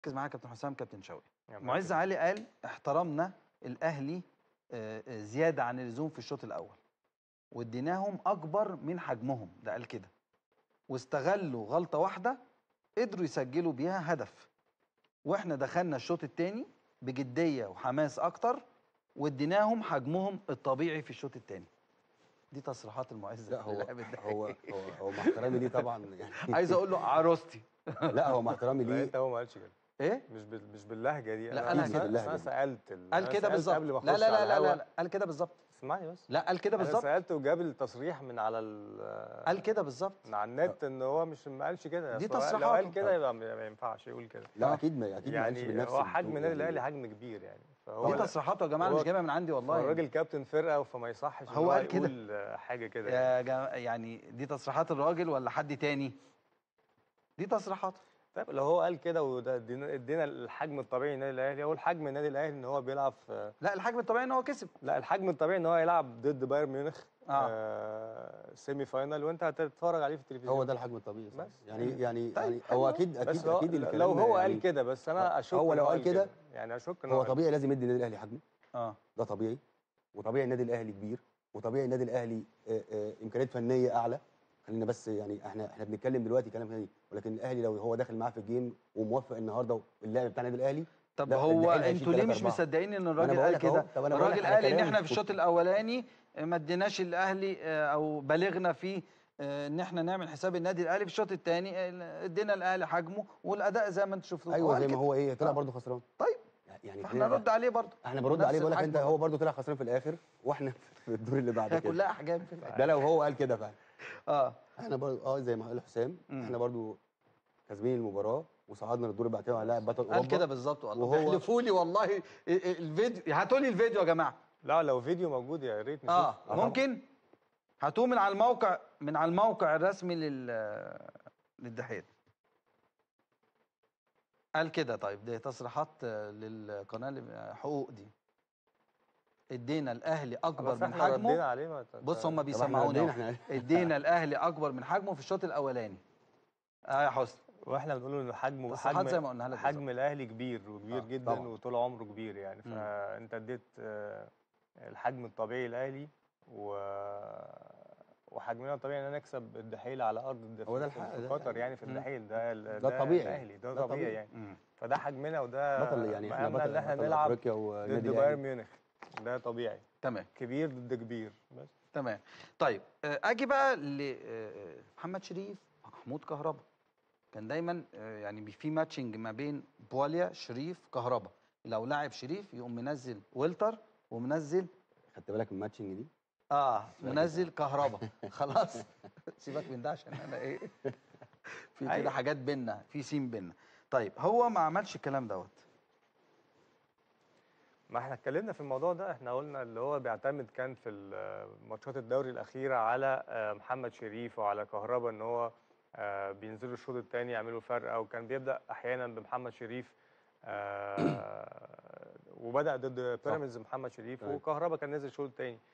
ركز معايا يا كابتن حسام كابتن شوقي يعني معز ممكن- علي قال احترمنا الاهلي آه، آه، زياده عن اللزوم في الشوط الاول واديناهم اكبر من حجمهم ده قال كده واستغلوا غلطه واحده قدروا يسجلوا بيها هدف واحنا دخلنا الشوط الثاني بجديه وحماس اكتر واديناهم حجمهم الطبيعي في الشوط الثاني دي تصريحات المعز لا هو للاعب الدحيح. هو هو هو مع احترامي ليه طبعا يعني عايز اقول له عروستي لا هو مع احترامي لا ليه انت هو ما قالش كده ايه مش بال... مش باللهجه دي لا، انا قالها أنا- كده باللهجة انا دي. سالت ال... قال أنا كده سألت بالظبط قبل ما لا اخش لا على لا لا, الهوا. لا قال كده بالظبط اسمعني بس لا قال كده انا بالظبط سالت وجاب التصريح من على ال... قال كده بالظبط من على النت ان هو مش ما قالش كده دي أصل هو لو تصريحاته. قال كده يبقى ما ما ينفعش يقول كده لا آه. اكيد ما اكيد ما قالش يعني بنفس هو حجم الدو- النادي يعني الاهلي حجم كبير يعني فهو دي لا- تصريحاته يا جماعه انا هو- مش جايبها من عندي والله هو الراجل كابتن فرقه فما يصحش إن هو قال كده. يقول آه، حاجه كده يعني. يا جماعة يعني دي تصريحات الراجل ولا حد تاني دي تصريحاته طيب لو هو قال كده وده ادينا ادينا الحجم الطبيعي للنادي الاهلي هو الحجم النادي الاهلي ان هو بيلعب في لا الحجم الطبيعي ان هو كسب لا الحجم الطبيعي ان هو يلعب ضد بايرن ميونخ آه. آه سيمي فاينال وانت هتتفرج عليه في التلفزيون هو ده الحجم الطبيعي صح؟ بس. يعني يعني طيب، يعني حلو هو أوي. اكيد بس اكيد هو اكيد لو الكلام هو يعني قال كده بس انا آه، اشك هو إن لو قال كده يعني اشك ان هو قال طبيعي لازم يدي النادي الاهلي حجمه اه ده طبيعي وطبيعي النادي الاهلي كبير وطبيعي النادي الاهلي آه، آه، امكانيات فنيه اعلى خلينا بس يعني احنا احنا بنتكلم دلوقتي كلام فني ولكن الاهلي لو هو داخل معاه في الجيم وموفق النهارده اللعب بتاع النادي الاهلي طب لا، هو الأهلي هيشيل انتوا ليه تلاتة مش أربعة. مصدقين ان أنا الراجل بقول قال لك أهو. كده طب أنا بقول لك الراجل على قال ان كلامي. احنا في الشوط الاولاني ما اديناش الاهلي آه، او بلغنا فيه آه، ان احنا نعمل حساب النادي الاهلي في الشوط الثاني ادينا الاهلي حجمه والاداء زي ما انتم شفتوا ايوه زي قال ما كده. هو ايه طلع آه. برضه خسران طيب يعني احنا خلينا- نرد عليه برضه احنا برد نفس عليه بقول لك الحجم انت هو برضه. برضه طلع خسران في الاخر واحنا في الدور اللي بعد هي كده كلها احجام في الآخر. ده لو هو قال كده فعلا اه احنا برضه اه زي ما قال حسام مم. احنا برضه كسبين المباراه وصعدنا للدور اللي بعد كده على لاعب بطل اوروبا قال كده بالظبط والله وهو- بيحلفوا لي والله ال- ال- الفيديو هاتوا لي الفيديو يا جماعه لا لو فيديو موجود يا ريت نشوف اه ممكن هاتوه من على الموقع من على الموقع الرسمي لل للدحيح قال كده طيب دي تصريحات آه، للقناه اللي- حقوق دي ادينا الاهلي اكبر بس من احنا ردينا حجمه عليه ما ت- بص هم طب احنا بيسمعوني ردينا أهو. احنا ادينا الاهلي اكبر من حجمه في الشوط الاولاني اه يا حسن واحنا بنقول ان حجمه تصريحات حجم زي ما قلنا لك حجم الاهلي كبير وكبير آه، جدا طبعاً. وطول عمره كبير يعني مم. فانت اديت آه، الحجم الطبيعي الاهلي و وحجمنا الطبيعي ان انا اكسب الدحيل على ارض الد- هو ده في- الحق- في ده قطر يعني في مم. الدحيل ده ال- ده طبيعي. الاهلي ده, ده طبيعي طبيعي. يعني مم. فده حجمنا وده بطل يعني احنا مقامنا بطل, ان احنا بطل نلعب افريقيا والنادي ضد بايرن الاهلي ميونخ ده طبيعي تمام كبير ضد كبير بس تمام طيب آه، اجي بقى لمحمد شريف محمود كهربا كان دايما آه، يعني بي- في ماتشنج ما بين بواليا شريف كهربا لو لاعب شريف يقوم منزل ويلتر ومنزل خدت بالك من الماتشنج دي اه منزل كهربا خلاص سيبك من ده عشان انا ايه في كده أيوة. حاجات بينا في سين بينا طيب هو ما عملش الكلام دوت ما احنا اتكلمنا في الموضوع ده احنا قلنا اللي هو بيعتمد كان في ال- ماتشات الدوري الاخيره على آه، محمد شريف وعلى كهربا ان هو آه، بينزلوا الشوط الثاني يعملوا فرقه وكان بيبدا احيانا بمحمد شريف آه، وبدا ضد بيراميدز محمد شريف تمام. وكهربا كان نزل الشوط الثاني